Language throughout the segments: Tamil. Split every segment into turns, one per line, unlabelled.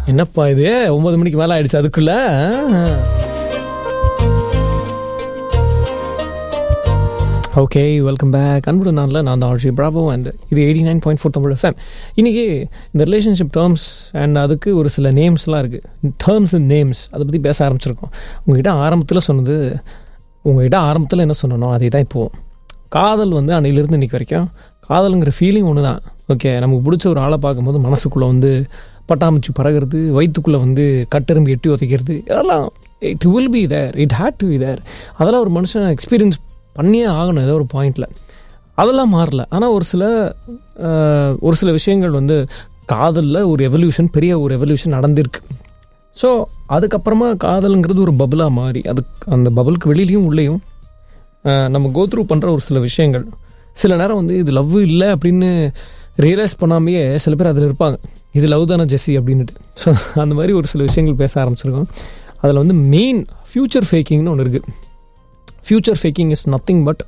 என்னப்பா இது ஒன்பது மணிக்கு மேலே ஆயிடுச்சு அதுக்குள்ள ஓகே வெல்கம் பேக் அன்புடன் நாளில் நான் தான் ஆர்ஜி பிராவோ அண்ட் இது eighty nine point four Tamil FM இன்றைக்கி இந்த ரிலேஷன்ஷிப் டேர்ம்ஸ் அண்ட் அதுக்கு ஒரு சில நேம்ஸ்லாம் இருக்குது டேர்ம்ஸ் அண்ட் நேம்ஸ் அதை பற்றி பேச ஆரம்பிச்சிருக்கோம் உங்ககிட்ட ஆரம்பத்தில் சொன்னது உங்ககிட்ட ஆரம்பத்தில் என்ன சொன்னனோ அதே தான் இப்போது காதல் வந்து அன்னையிலிருந்து இன்றைக்கி வரைக்கும் காதலுங்கிற ஃபீலிங் ஒன்று தான் ஓகே நமக்கு பிடிச்ச ஒரு ஆளை பார்க்கும்போது மனசுக்குள்ளே வந்து பட்டாம்பூச்சி பறகிறது வயிற்றுக்குள்ளே வந்து கட்டெரும்பு எட்டி உதைக்கிறது இதெல்லாம் it will be there it had to be there அதெல்லாம் ஒரு மனுஷன் எக்ஸ்பீரியன்ஸ் பண்ணியே ஆகணும் ஏதோ ஒரு பாயிண்டில் அதெல்லாம் மாறல ஆனால் ஒரு சில அஹ், ஒரு சில விஷயங்கள் வந்து காதலில் ஒரு எவல்யூஷன் பெரிய ஒரு எவல்யூஷன் நடந்திருக்கு ஸோ அதுக்கப்புறமா காதலுங்கிறது ஒரு பபுளாக மாறி அதுக்கு அந்த பபுளுக்கு வெளியிலையும் உள்ளேயும் அஹ், நம்ம கோத்ரூ பண்ணுற ஒரு சில விஷயங்கள் சில நேரம் வந்து இது லவ் இல்லை அப்படின்னு ரியலைஸ் பண்ணாமையே சில பேர் அதில் இருப்பாங்க இது லவ் தானே ஜெஸ்ஸி அப்படின்னுட்டு ஸோ அந்த மாதிரி ஒரு சில விஷயங்கள் பேச ஆரம்பிச்சிருக்கோம் அதில் வந்து மெயின் ஃப்யூச்சர் ஃபேக்கிங்னு ஒன்று இருக்குது future faking is nothing but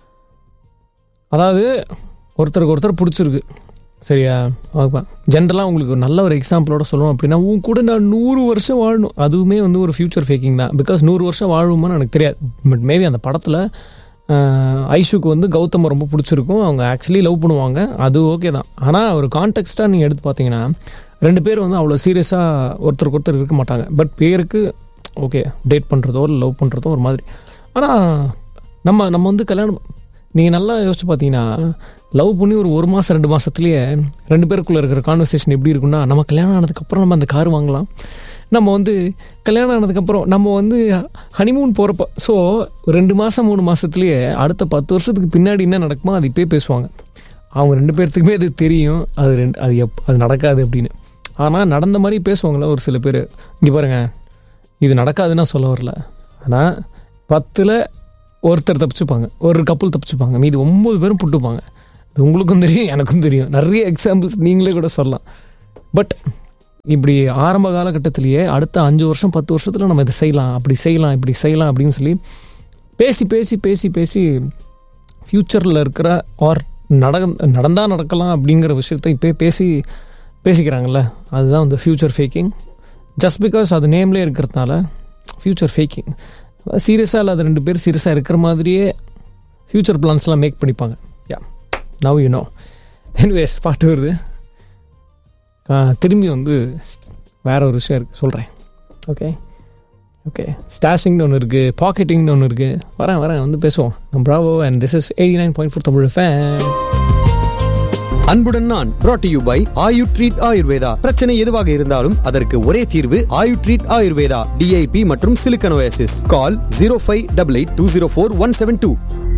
அதாவது ஒருத்தருக்கு ஒருத்தர் பிடிச்சிருக்கு சரியா ஜென்ரலாக உங்களுக்கு ஒரு நல்ல ஒரு எக்ஸாம்பிளோட சொல்லணும் அப்படின்னா உன் கூட நான் நூறு வருஷம் வாழணும் அதுவுமே வந்து ஒரு ஃப்யூச்சர் ஃபேக்கிங் தான் பிகாஸ் நூறு வருஷம் வாழுமான்னு எனக்கு தெரியாது பட் மேபி அந்த படத்தில் ஐஷுக்கு வந்து கௌதம் ரொம்ப பிடிச்சிருக்கும் அவங்க ஆக்சுவலி லவ் பண்ணுவாங்க அது ஓகே தான் ஆனால் ஒரு கான்டெக்ஸ்ட்டாக நீங்கள் எடுத்து பார்த்தீங்கன்னா ரெண்டு பேர் வந்து அவ்வளோ சீரியஸாக ஒருத்தருக்கு ஒருத்தர் இருக்க மாட்டாங்க பட் பேருக்கு ஓகே டேட் பண்ணுறதோ இல்லை லவ் பண்ணுறதோ ஒரு மாதிரி ஆனால் நம்ம நம்ம வந்து கல்யாணம் நீங்கள் நல்லா யோசிச்சு பார்த்தீங்கன்னா லவ் பண்ணி ஒரு ஒரு மாதம் ரெண்டு மாதத்துலேயே ரெண்டு பேருக்குள்ளே இருக்கிற கான்வர்சேஷன் எப்படி இருக்குன்னா நம்ம கல்யாணம் ஆனதுக்கப்புறம் நம்ம அந்த கார் வாங்கலாம் நம்ம வந்து கல்யாணம் ஆனதுக்கப்புறம் நம்ம வந்து ஹனிமூன் போகிறப்ப ஸோ ரெண்டு மாதம் மூணு மாதத்துலேயே அடுத்த பத்து வருஷத்துக்கு பின்னாடி என்ன நடக்குமோ அது இப்போயே பேசுவாங்க அவங்க ரெண்டு பேர்த்துக்குமே அது தெரியும் அது ரெண்டு அது எப் அது நடக்காது அப்படின்னு ஆனால் நடந்த மாதிரி பேசுவாங்களே ஒரு சில பேர் இங்கே பாருங்கள் இது நடக்காதுன்னா சொல்ல வரல ஆனால் பத்தில் ஒருத்தர் தப்பிச்சுப்பாங்க ஒரு கப்பல் தப்பிச்சுப்பாங்க மீதி ஒம்பது பேரும் புட்டுப்பாங்க இது உங்களுக்கும் தெரியும் எனக்கும் தெரியும் நிறைய எக்ஸாம்பிள்ஸ் நீங்களே கூட சொல்லலாம் பட் இப்படி ஆரம்ப காலகட்டத்திலேயே அடுத்த அஞ்சு வருஷம் பத்து வருஷத்தில் நம்ம இதை செய்யலாம் அப்படி செய்யலாம் இப்படி செய்யலாம் அப்படின்னு சொல்லி பேசி பேசி பேசி பேசி ஃப்யூச்சரில் இருக்கிற ஆர் நட நடந்தால் நடக்கலாம் அப்படிங்கிற விஷயத்தை இப்போ பேசி பேசிக்கிறாங்கல்ல அதுதான் வந்து ஃப்யூச்சர் ஃபேக்கிங் ஜஸ்ட் பிகாஸ் அது நேம்லேயே இருக்கிறதுனால ஃப்யூச்சர் ஃபேக்கிங் சீரியஸாக இல்லாத ரெண்டு பேர் சீரியஸாக இருக்கிற மாதிரியே ஃப்யூச்சர் பிளான்ஸ்லாம் மேக் பண்ணிப்பாங்க yeah now you know anyways பாட்டு வருது ஆ, திரும்பி வந்து வேற ஒரு விஷயம் இருக்குது சொல்கிறேன் ஓகே ஓகே ஸ்டாஷிங்னு ஒன்று இருக்குது பாக்கெட்டிங்னு ஒன்று இருக்குது வரேன் வரேன் வந்து பேசுவோம் நம்ம Bravo and this is eighty nine point four Tamil fan
அன்புடன் நான் brought to you by Ayu treat Ayurveda பிரச்சனை எதுவாக இருந்தாலும் அதற்கு ஒரே தீர்வு ஆயு ட்ரீட் ஆயுர்வேதா டிஐபி மற்றும் சிலிக்கனோசிஸ் call zero five double eight two zero four one seven two